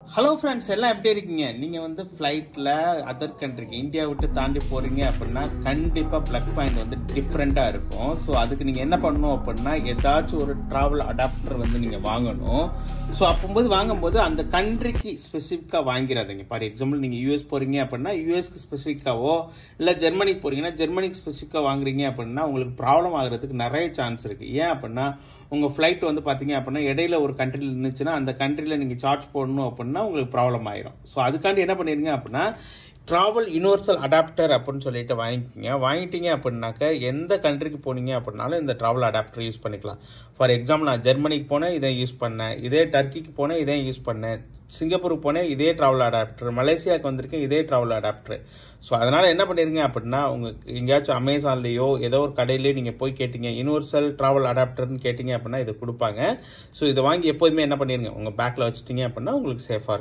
hello friends எல்லாம் எப்படி இருக்கீங்க நீங்கள் வந்து ஃப்ளைட்டில் அதர் கண்ட்ரிக்கு இந்தியா விட்டு தாண்டி போகிறீங்க அப்படின்னா கண்டிப்பாக ப்ளக் பாயிண்ட் வந்து டிஃப்ரெண்ட்டாக இருக்கும் ஸோ அதுக்கு நீங்கள் என்ன பண்ணணும் அப்படின்னா ஏதாச்சும் ஒரு ட்ராவல் அடாப்டர் வந்து நீங்கள் வாங்கணும் ஸோ அப்போது வாங்கும்போது அந்த கண்ட்ரிக்கு ஸ்பெசிஃபிக்காக வாங்கிடாதீங்க ஃபார் எக்ஸாம்பிள் நீங்கள் யூஎஸ் போகிறீங்க அப்படின்னா யூஎஸ்க்கு ஸ்பெசிஃபிக்காவோ இல்லை ஜெர்மனிக்கு போகிறீங்கன்னா ஜெர்மனிக்கு ஸ்பெசிஃபிக்காக வாங்குறீங்க அப்படின்னா உங்களுக்கு ப்ராப்ளம் ஆகிறதுக்கு நிறைய சான்ஸ் இருக்குது ஏன் அப்படின்னா உங்கள் ஃப்ளைட் வந்து பார்த்தீங்க அப்படின்னா இடையில ஒரு கண்ட்ரியில் இருந்துச்சுன்னா அந்த கண்ட்ரியில் நீங்கள் சார்ஜ் போடணும் அப்படின்னா உங்களுக்கு ப்ராப்ளம் ஆயிரும் ஸோ அதுக்காண்டி என்ன பண்ணிருங்க அப்படின்னா ட்ராவல் யூனிவர்சல் அடாப்டர் அப்படின்னு சொல்லிட்டு வாங்கிக்கிங்க வாங்கிட்டீங்க அப்படின்னாக்க எந்த கண்ட்ரிக்கு போனீங்க அப்படின்னாலும் இந்த ட்ராவல் அடாப்டர் யூஸ் பண்ணிக்கலாம் ஃபார் எக்ஸாம்பிள் நான் ஜெர்மனிக்கு போனேன் இதை யூஸ் பண்ணேன் இதே டர்க்கிக்கு போனேன் இதை யூஸ் பண்ணேன் சிங்கப்பூருக்கு போனேன் இதே ட்ராவல் அடாப்டர் மலேசியாவுக்கு வந்திருக்கேன் இதே ட்ராவல் அடாப்டர் ஸோ அதனால் என்ன பண்ணிருங்க அப்படின்னா உங்களுக்கு எங்கேயாச்சும் அமேசான்லேயோ ஏதோ ஒரு கடையிலேயோ நீங்கள் போய் கேட்டீங்க யூனிவர்சல் ட்ராவல் அடாப்டர்னு கேட்டிங்க அப்படின்னா இதை கொடுப்பாங்க ஸோ இதை வாங்கி எப்போதுமே என்ன பண்ணிருங்க உங்கள் பேக்கில் வச்சுட்டீங்க அப்படின்னா உங்களுக்கு சேஃபாக இருக்கும்